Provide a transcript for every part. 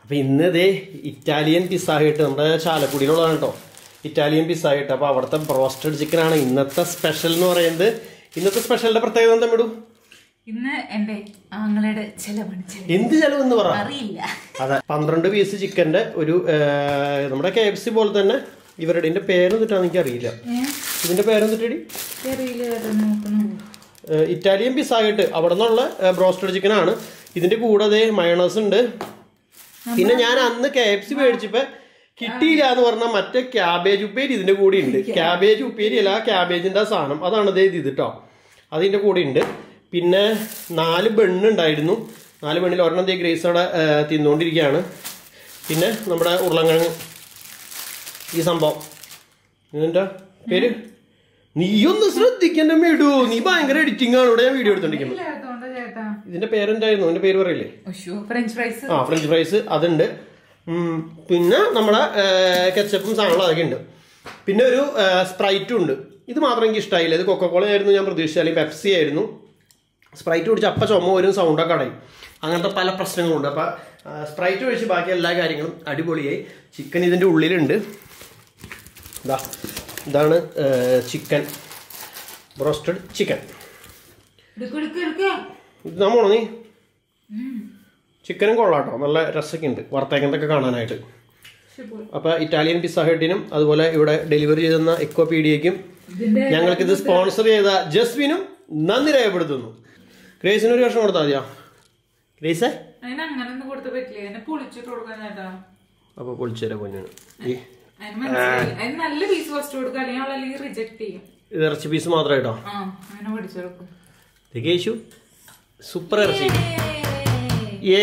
അപ്പൊ ഇന്ന് ഇതേ ഇറ്റാലിയൻ പിസ്സ കിട്ട് നമ്മുടെ ചാലക്കുടിയിലുള്ളതാണ് കേട്ടോ ഇറ്റാലിയൻ പിസ്സ കിട്ട് അപ്പൊ അവിടുത്തെ ബ്രോസ്റ്റഡ് ചിക്കൻ ആണ് ഇന്നത്തെ സ്പെഷ്യൽ എന്ന് പറയുന്നത് ഇന്നത്തെ സ്പെഷ്യലിന്റെ പ്രത്യേകത എന്താ വിടും ഇന്ന് എന്റെ ആങ്ങളുടെ ചെലവാണ് ചെലവ് എന്ത് ചെലവ് എന്ന് പറ അറിയില്ല അതെ പന്ത്രണ്ട് പീസ് ചിക്കന്റെ ഒരു ആ, നമ്മുടെ കെ എഫ് സി പോലെ തന്നെ ഇവരുടെ ഇതിന്റെ പേരെന്തിട്ടാന്ന് എനിക്ക് അറിയില്ല ഇതിന്റെ പേരെന്തിട്ടടി അറിയില്ല കേട്ടോ നോക്കണം ഏഹ് ഇറ്റാലിയൻ പിസ്സ ആയിട്ട് അവിടെ നിന്നുള്ള ബ്രോസ്റ്റഡ് ചിക്കൻ ആണ് ഇതിന്റെ കൂടെ അതേ മയണസ് ഉണ്ട് പിന്നെ ഞാൻ അന്ന് കെ എഫ് സി മേടിച്ചപ്പോ കിട്ടിയില്ല എന്ന് പറഞ്ഞാൽ മറ്റേ ക്യാബേജ് ഉപ്പേരി ഇതിന്റെ കൂടെ ഉണ്ട് ക്യാബേജ് ഉപ്പേരി അല്ല ക്യാബേജിന്റെ ആ സാധനം അതാണ് ഇതേ ഇത് കേട്ടോ അതിന്റെ കൂടെ ഉണ്ട് പിന്നെ നാല് ബണ്ണ് ഉണ്ടായിരുന്നു നാല് ബണ്ണിൽ ഒരെണ്ണം ദേ ഗ്രേസ് അവിടെ ഏഹ്, തിന്നുകൊണ്ടിരിക്കുകയാണ് പിന്നെ നമ്മുടെ ഉരുളക്കിഴങ്ങ് ഈ സംഭവം ഇതിന്റെ പേര് നീയൊന്ന് ശ്രദ്ധിക്കണ്ട മേടു നീ ഭയങ്കര എഡിറ്റിംഗ് ആണ് ഇവിടെ ഞാൻ വീഡിയോ എടുത്തോണ്ടിരിക്കുന്നത് ഇല്ലാത്തോണ്ടാ ചേട്ടാ ഇതിന്റെ പേരെന്തായിരുന്നു അതിന്റെ പേര് പറയില്ലേ ഒശോ ഫ്രഞ്ച് ഫ്രൈസ് ആ ഫ്രഞ്ച് ഫ്രൈസ് അതുണ്ട് ഉം, പിന്നെ നമ്മുടെ കെച്ചപ്പും സാധനങ്ങളും അതൊക്കെ ഉണ്ട് പിന്നെ ഒരു സ്പ്രൈറ്റും ഉണ്ട് ഇത് മാത്രം എനിക്ക് ഇഷ്ടമായില്ല ഇത് കൊക്കക്കോള ആയിരുന്നു ഞാൻ പ്രതീക്ഷിച്ചത് അല്ലെങ്കിൽ പെപ്സി ആയിരുന്നു സ്പ്രൈറ്റ് കുടിച്ച് അപ്പ ചുമ വരും സൗണ്ടൊക്കെ അടയും അങ്ങനത്തെ പല പ്രശ്നങ്ങളുണ്ട് അപ്പം സ്പ്രൈറ്റ് ഒഴിച്ച് ബാക്കി എല്ലാ കാര്യങ്ങളും അടിപൊളിയായി ചിക്കൻ ഇതിൻ്റെ ഉള്ളിലുണ്ട് ഇതാ ഇതാണ് ചിക്കൻ ബ്രോസ്റ്റഡ് ചിക്കൻ എടുക്ക് എടുക്ക് എടുക്ക് ഇത് നമ്മണോ നീ ചിക്കനും കൊള്ളാട്ടോ നല്ല രസമൊക്കെ ഉണ്ട് വറുത്തേക്കുന്നതൊക്കെ കാണാനായിട്ട് ശരി. അപ്പോൾ ഇറ്റാലിയൻ പിസ്സ ഹെഡിനും അതുപോലെ ഇവിടെ ഡെലിവറി ചെയ്തെന്ന എക്വ പീഡിയയ്ക്കും ഇതിന്റെ ഞങ്ങൾക്ക് ഇത് സ്പോൺസർ ചെയ്ത ജസ്വിനും നന്ദി രേഖപ്പെടുത്തുന്നു ഗ്രേസിന് ഒരു വർഷം കൊടുത്താൽ മതിയോ ഗ്രേസേ അതിന് അങ്ങനെ ഒന്നും കൊടുത്ത് പറ്റില്ല അതിനെ പൊളിച്ചിട്ട് കൊടുക്കാൻ ചേട്ടാ അപ്പോൾ പൊളിച്ചേരാ പൊന്നാണ് ഈ അതിന് മനസ്സിലായി അതിന് നല്ല പീസ് ഫസ്റ്റ് കൊടുക്കുക അല്ലെങ്കിൽ അവൾ അല്ലെങ്കിൽ റിജക്ട് ചെയ്യും ഇത് ഇറച്ചി പീസ് മാത്രമായിട്ടോ ആ അങ്ങനെ പഠിച്ചു കൊടുക്കും തികേശു സൂപ്പർ ഇറച്ചി ഏ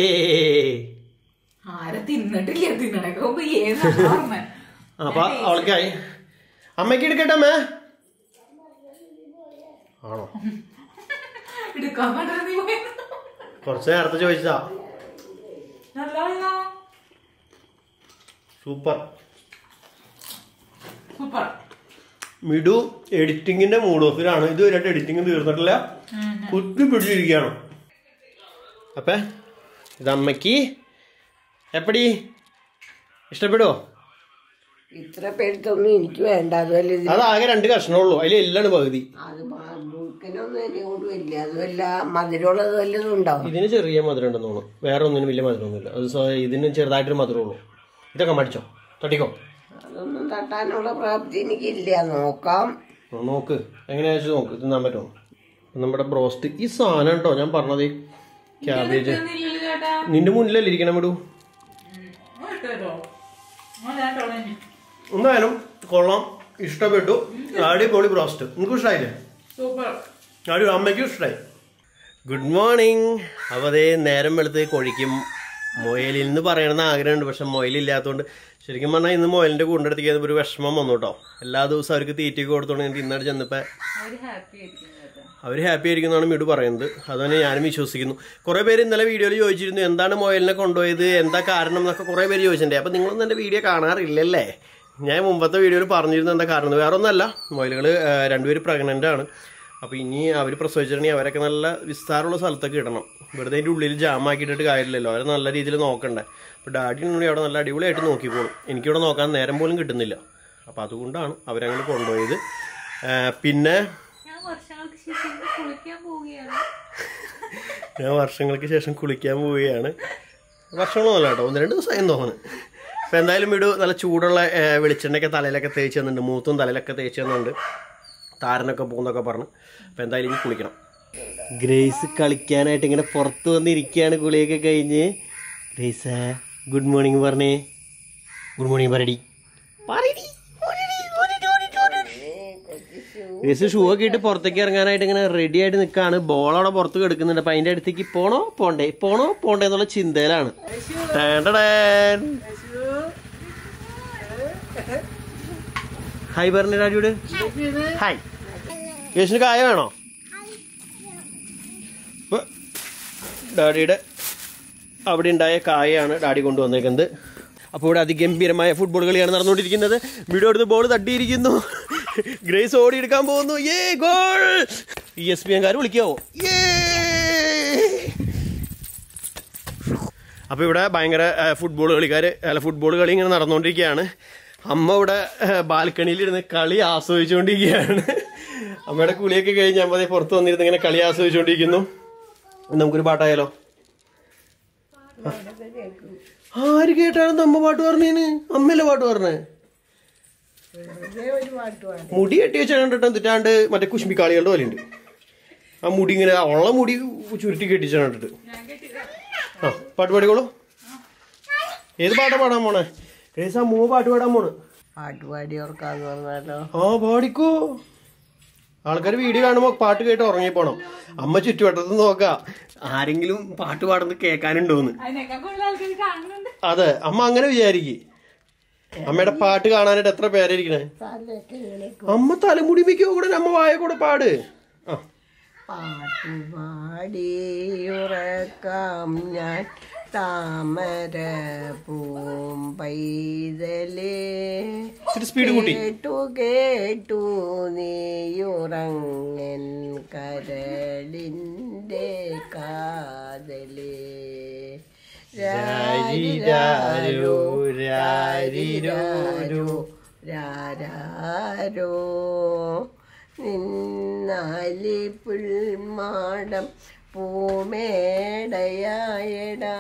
ആരെ തിന്നിട്ടില്ല തിന്നണൊക്കെ മുമ്പ് ഏത് ഓർമ്മ അപ്പൊ അവൾക്കായി അമ്മയ്ക്ക് എടുക്കട്ടെ അമ്മേ ആണോ എടുക്കാൻ പറ്റുന്ന നീ പോയത് കുറച്ച് നേരത്തെ ചോദിച്ചതാ നല്ലതാണല്ലോ സൂപ്പർ സൂപ്പർ മിഡു എഡിറ്റിങ്ങിന്റെ മൂഡ് ഓഫിലാണ് ഇതുവരെയായിട്ട് എഡിറ്റിംഗ് തീർന്നിട്ടില്ല കുത്തി പിടിച്ചിരിക്കുകയാണ് അപ്പേ ഇത് അമ്മയ്ക്ക് എപ്പടി ഇഷ്ടപ്പെടുവോ ഇത്ര പേരുത്തൊന്നും എനിക്ക് വേണ്ട അതുമല്ല ഇത് അതാകെ രണ്ട് കഷ്ണമുള്ളൂ അതിൽ എല്ലാം പകുതി അത് മുഴുക്കനൊന്നും എന്നോട് വലിയ അതുമല്ല മധുരമുള്ളത് വല്ലതും ഉണ്ടാവും ഇതിന് ചെറിയ മധുരം ഉണ്ടെന്ന് തോന്നുന്നു വേറെ ഒന്നിനും വലിയ മധുരമൊന്നുമില്ല അത് സ്വ- ഇതിന് ചെറുതായിട്ടൊരു മധുരമുള്ളൂ ഇതൊക്കെ മടിച്ചോ തട്ടിക്കോ അതൊന്നും തട്ടാനുള്ള പ്രാപ്തി എനിക്കില്ല നോക്കാം ആ, നോക്ക് എങ്ങനെയാ വെച്ച് നോക്ക് തിന്നാൻ പറ്റുമോ നമ്മുടെ ബ്രോസ്റ്റ് ഈ സാധനം കേട്ടോ ഞാൻ പറഞ്ഞത് ക്യാബേജ് തിന്നില്ലല്ലോ ചേട്ടാ നിന്റെ മുന്നിലല്ലേ ഇരിക്കണം വിടൂ ആ, ഇട്ടോ ആ ചേട്ടാ തന്നെ എന്തായാലും കൊള്ളാം ഇഷ്ടപ്പെട്ടു അടിപൊളി ബ്രോസ്റ്റ് നിങ്ങൾക്ക് ഇഷ്ടമായില്ലേ സൂപ്പർ അടി അമ്മയ്ക്കും ഇഷ്ടമായി ഗുഡ് മോർണിംഗ് അപ്പോൾ അതേ നേരം വെളുത്ത് കോഴിക്കും മൊയലിൽ നിന്ന് പറയണമെന്ന് ആഗ്രഹമുണ്ട് പക്ഷെ മൊയലില്ലാത്തതുകൊണ്ട് ശരിക്കും പറഞ്ഞാൽ ഇന്ന് മൊയലിൻ്റെ കൂണ്ടെടുത്തേക്ക് ഒരു വിഷമം വന്നു കേട്ടോ എല്ലാ ദിവസവും അവർക്ക് തീറ്റയ്ക്ക് കൊടുത്തോണ്ട് എനിക്ക് ഇന്നലെ ചെന്നപ്പോൾ അവര് ഹാപ്പി ആയിരിക്കും ചേട്ടാ അവർ ഹാപ്പി ആയിരിക്കുന്നതാണ് മിടു പറയുന്നത് അതുതന്നെ ഞാനും വിശ്വസിക്കുന്നു കുറേ പേര് ഇന്നലെ വീഡിയോയിൽ ചോദിച്ചിരുന്നു എന്താണ് മൊയലിനെ കൊണ്ടുപോയത് എന്താ കാരണം എന്നൊക്കെ കുറേ പേര് ചോദിച്ചിട്ടുണ്ട് അപ്പം നിങ്ങളൊന്നും എൻ്റെ വീഡിയോ കാണാറില്ലല്ലേ ഞാൻ മുമ്പത്തെ വീഡിയോയിൽ പറഞ്ഞിരുന്നു എന്താ കാരണം വേറെ ഒന്നല്ല മൊയലുകൾ രണ്ടുപേര് പ്രഗ്നൻ്റ് ആണ് അപ്പോൾ ഇനി അവർ പ്രസവിച്ചിട്ടുണ്ടെങ്കിൽ അവരൊക്കെ നല്ല വിസ്താരമുള്ള സ്ഥലത്തൊക്കെ ഇടണം വെറുതെ അതിൻ്റെ ഉള്ളിൽ ജാമാക്കിയിട്ടിട്ട് കാര്യമില്ലല്ലോ അവരെ നല്ല രീതിയിൽ നോക്കണ്ടേ അപ്പോൾ ഡാഡി ഉണ്ടെങ്കിൽ അവിടെ നല്ല അടിപൊളിയായിട്ട് നോക്കിക്കോളും എനിക്കിവിടെ നോക്കാൻ നേരം പോലും കിട്ടുന്നില്ല അപ്പോൾ അതുകൊണ്ടാണ് അവരങ്ങനെ കൊണ്ടുപോയത് ആ, പിന്നെ ഞാൻ വർഷങ്ങൾക്ക് ശേഷം ഇന്ന് കുളിക്കാൻ പോവുകയാണ് ഞാൻ വർഷങ്ങൾക്ക് ശേഷം കുളിക്കാൻ പോവുകയാണ് വർഷങ്ങളൊന്നുമല്ല കേട്ടോ ഒന്ന് രണ്ട് ദിവസമായി തോന്നുന്നു അപ്പം എന്തായാലും വീട് നല്ല ചൂടുള്ള ഏ, വെളിച്ചെണ്ണയൊക്കെ തലയിലൊക്കെ തേച്ച് തന്നിട്ടുണ്ട് മൂത്തും തലയിലൊക്കെ തേച്ച് തന്നിട്ടുണ്ട് താരനൊക്കെ പോകുന്നൊക്കെ പറഞ്ഞ് അപ്പം എന്തായാലും ഇനി കുളിക്കണം ഗ്രേസ് കളിക്കാനായിട്ട് ഇങ്ങനെ പുറത്ത് വന്നിരിക്കുകയാണ് കുളിയൊക്കെ കഴിഞ്ഞ് ഗ്രേസ് ഗുഡ് മോർണിംഗ് പറഞ്ഞേ ഗുഡ് മോർണിംഗ് പറയടി പറയടി ഗ്രേസ് ഷൂ ഒക്കെ ഇട്ട് പുറത്തേക്ക് ഇറങ്ങാനായിട്ട് ഇങ്ങനെ റെഡി ആയിട്ട് നിൽക്കുകയാണ് ബോൾ അവിടെ പുറത്ത് കിടക്കുന്നുണ്ട് അപ്പൊ അതിന്റെ അടുത്തേക്ക് പോണോ പോണ്ടേ പോണോ പോണ്ടേ എന്നുള്ള ചിന്തയിലാണ് ടേണ്ടടേൻ. ഹായ് പറഞ്ഞ ഡാഡിയോട് ഹായ് യേശുന് കായ വേണോ ഇപ്പൊ ഡാഡിയുടെ അവിടെ ഉണ്ടായ കായയാണ് ഡാഡി കൊണ്ടുവന്നേക്കുന്നത് അപ്പോൾ ഇവിടെ അതിഗംഭീരമായ ഫുട്ബോൾ കളിയാണ് നടന്നുകൊണ്ടിരിക്കുന്നത് വീഡിയോ എടുത്ത് ബോൾ തട്ടിയിരിക്കുന്നു ഗ്രേസ് ഓടിയെടുക്കാൻ പോകുന്നു ഏ ഗോൾ ഇ എസ് പി എൻകാർ വിളിക്കാവോ ഏ അപ്പോൾ ഇവിടെ ഭയങ്കര ഫുട്ബോൾ കളിക്കാർ അല്ല ഫുട്ബോൾ കളി ഇങ്ങനെ നടന്നുകൊണ്ടിരിക്കുകയാണ് അമ്മ ഇവിടെ ബാൽക്കണിയിലിരുന്ന് കളി ആസ്വദിച്ചുകൊണ്ടിരിക്കുകയാണ് അമ്മയുടെ കുളിയൊക്കെ കഴിഞ്ഞ് അമ്മ ദേ പുറത്ത് വന്നിരുന്ന് ഇങ്ങനെ കളി ആസ്വദിച്ചുകൊണ്ടിരിക്കുന്നു നമുക്കൊരു പാട്ടായാലോ ആര് കേട്ടാണ് അമ്മ പാട്ട് പറഞ്ഞേന് അമ്മയല്ലേ പാട്ട് പറഞ്ഞേ വെറുതെ ഒരു പാട്ട് പാടി മുടി കെട്ടി വെച്ചാണ് കണ്ടിട്ട് എന്നിട്ടാണ്ട് മറ്റേ കുശുമ്പിക്കാളികളുടെ പോലെ ഉണ്ട് ആ മുടി ഇങ്ങനെ ഉള്ള മുടി ചുരുട്ടി കെട്ടിച്ചാണ് കണ്ടിട്ട് ആ പാട്ട് പാടിക്കോളൂ ഏത് പാട്ടാ പാടാൻ പോണേ ഏത് സമൂഹ പാട്ട് പാടാൻ പോണ് പാട്ട് പാടിയോർക്കാന്ന് പറഞ്ഞാലോ ആ പാടിക്കോ ആൾക്കാർ വീഡിയോ കാണുമ്പോൾ പാട്ട് കേട്ട് ഉറങ്ങിപ്പോണം അമ്മ ചുറ്റുവട്ടത്ത് നോക്ക ആരെങ്കിലും പാട്ട് പാടുന്നത് കേൾക്കാനുണ്ടോന്ന് അതിനേക്കാൾ കൂടുതൽ ആൾക്കാർ കാണുന്നുണ്ട് അതെ അമ്മ അങ്ങനെ വിചാരിക്കേ അമ്മയുടെ പാട്ട് കാണാനായിട്ട് എത്ര പേരായിരിക്കണേ തലയൊക്കെ ഇങ്ങനെ അമ്മ തലമുടി മിക്കോ കൂടെ അമ്മ വായ കൂടെ പാട് ആ പാട്ട് പാടിയുറക്കാം ഞാൻ താമര പൂം പൈതലേ ഇച്ചിരി സ്പീഡ് കൂട്ടി കേട്ടു കേട്ടു നീയുറങ്ങൻ കരളിൻ്റെ കാതലേ രാരിരാരോ, രാരിരാരോ. രാരാരോ നിന്നാലി പുൽമാടം പൂമേടയായടാ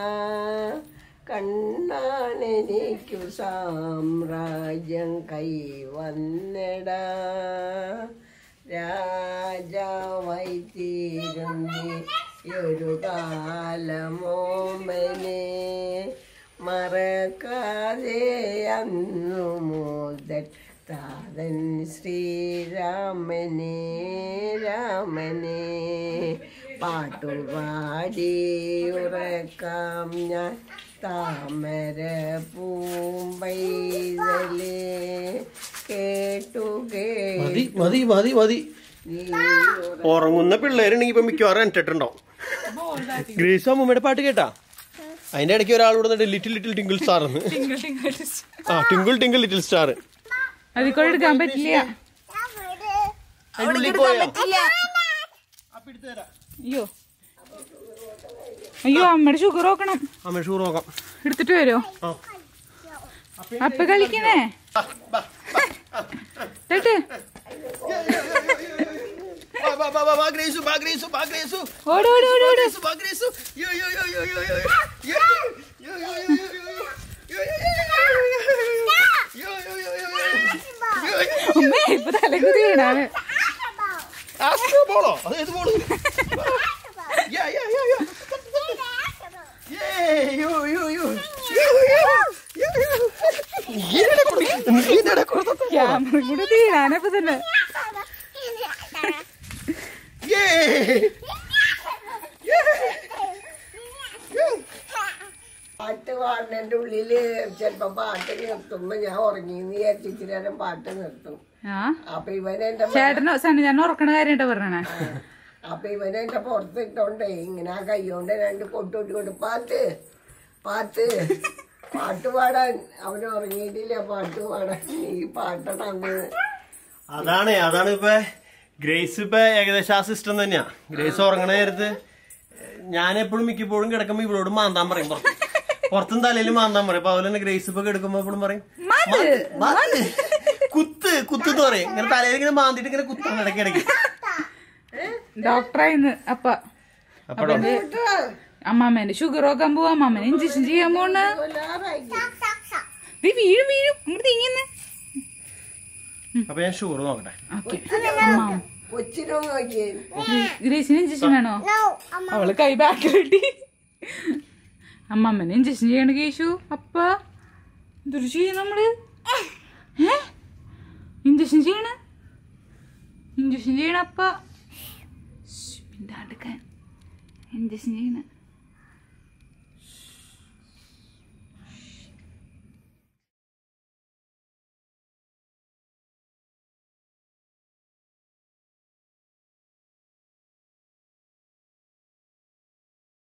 കണ്ണാണെനിക്കു സാമ്രാജ്യം കൈവന്നടാ രാജാവായി തീരുന്നി ഒരു കാലമോമനെ മറക്കാതെ അന്നു മുതൽ താതൻ ശ്രീരാമനെ രാമനെ പാട്ടുപാടി ഉറക്കാം ഞാൻ താമര പൂമ്പൈതലേ കേട്ടു മതി മതി മതി മതി കേട്ടു ഉറങ്ങുന്ന പിള്ളേരുണ്ടെങ്കിൽ ഇപ്പൊ മിക്കവാറും എന്നിട്ടുണ്ടാവും ഗ്രേസ് അമ്മൂമ്മയുടെ പാട്ട് കേട്ടാ അതിന്റെ ഇടയ്ക്ക് ഒരാളോട് വന്നിട്ട് ലിറ്റിൽ ലിറ്റിൽ ടിങ്കിൾ സ്റ്റാർ എന്ന് ടിങ്കിൾ ടിങ്കിൾ ആ ടിങ്കിൾ ടിങ്കിൾ ലിറ്റിൽ സ്റ്റാർ അതിൽ കൂടെ എടുക്കാൻ പറ്റില്ല അയ്യോ അയ്യോ അമ്മയുടെ ഷുഗർ നോക്കണം അമ്മ ഷൂർ നോക്കാം എടുത്തിട്ട് വരുമോ ആ അപ്പൊ കളിക്കണേ ടെട്ട് വാ, വാ, വാ, വാ, വാ, ഗ്രേസു, വാ, ഗ്രേസു, വാ, ഗ്രേസു. ഓട് ഓട് ഓട് ഓട് ഗ്രേസു, വാ, ഗ്രേസു. യോ, യോ, യോ, യോ, യോ, യോ, യോ. യോ, യോ, യോ, യോ, യോ, യോ, യോ. യോ, യോ, യോ, യോ, യോ, യോ, യോ. യോ, യോ, യോ, യോ, യോ. യോ, യോ. അമ്മേ ഇപ്പൊ തലകുതി വീണാണ് ആസ്കോ ബോളോ അത് ഏത് ബോള് യാ യാ യാ യാ യേ യോ യോ യോ യോ യോ യോ യോ ഈരടെ കൊടുത്തു ഈരടെ കൊടുത്തു ക്യാമറ കൂടെ വീണാനപ്പൊ തന്നെ യേ പാട്ട് പാടുന്നതിന്റെ ഉള്ളില് ചിലപ്പോ പാട്ട് നിർത്തുമ്പോ ഞാൻ ഉറങ്ങി വിചാരിച്ചിട്ട് നേരം പാട്ട് നിർത്തും ആ അപ്പൊ ഇവനെന്റെ ചേട്ടനോ സണ്ണി ഞാൻ ഉറക്കണ കാര്യമായിട്ടാ പറഞ്ഞേ അപ്പൊ ഇവനെന്റെ പുറത്തിട്ടോണ്ടേ ഇങ്ങനെ ആ കൈകൊണ്ട് രണ്ട് കൊട്ടുകൊട്ടിക്കൊണ്ട് പാട്ട് പാട്ട് പാട്ട് പാടാൻ അവന് ഉറങ്ങിയിട്ടില്ല പാട്ട് പാടാൻ ഈ പാട്ടണന്ന് അതാണ് അതാണ് ഇപ്പൊ ഗ്രേസ് ഇപ്പൊ ഏകദേശം ആ സിസ്റ്റം തന്നെയാ ഗ്രേസ് ഉറങ്ങണ നേരത്ത് ഞാൻ എപ്പോഴും മിക്കപ്പോഴും കിടക്കുമ്പോ ഇവളോട് മാന്താൻ പറയും പുറത്ത് പുറത്തും തലയിൽ മാന്താൻ പറയും അപ്പൊ അതുപോലെ തന്നെ ഗ്രേസ് ഇപ്പൊ കിടക്കുമ്പോ എപ്പോഴും പറയും "മാന്ത്, മാന്ത്." കുത്ത് കുത്ത് എന്ന് പറയും ഇങ്ങനെ തലയിൽ ഇങ്ങനെ മാന്തിട്ട് ഇങ്ങനെ കുത്താണ് ഇടയ്ക്ക് ഇടയ്ക്ക് ഡോക്ടറായിന്ന് അപ്പ അപ്പഴോ അമ്മാമ്മേന്റെ ഷുഗർ നോക്കാൻ പോവാ അമ്മാമ്മേനെ ഇഞ്ചക്ഷൻ ചെയ്യാൻ പോണ നീ വീഴും വീഴും അങ്ങോട്ട് തിങ്ങിന്ന് അപ്പൊ ഞാൻ ഷുഗർ നോക്കട്ടെ ഓക്കെ അമ്മാമ്മ കൊച്ചിനോ നോക്കിയേ ഗ്രേസിന് ഇഞ്ചക്ഷൻ വേണോ അവള് കൈ ബാക്കിലിട്ടി അമ്മമ്മനെ ഇഞ്ചക്ഷൻ ചെയ്യണ കേശു അപ്പ എന്തൊരു ചെയ്യും നമ്മള് ഏ ഇഞ്ചക്ഷൻ ചെയ്യണ ഇഞ്ചക്ഷൻ ചെയ്യണ അപ്പ മിണ്ടാണ്ടിക്കാൻ ഇഞ്ചക്ഷൻ ചെയ്യണ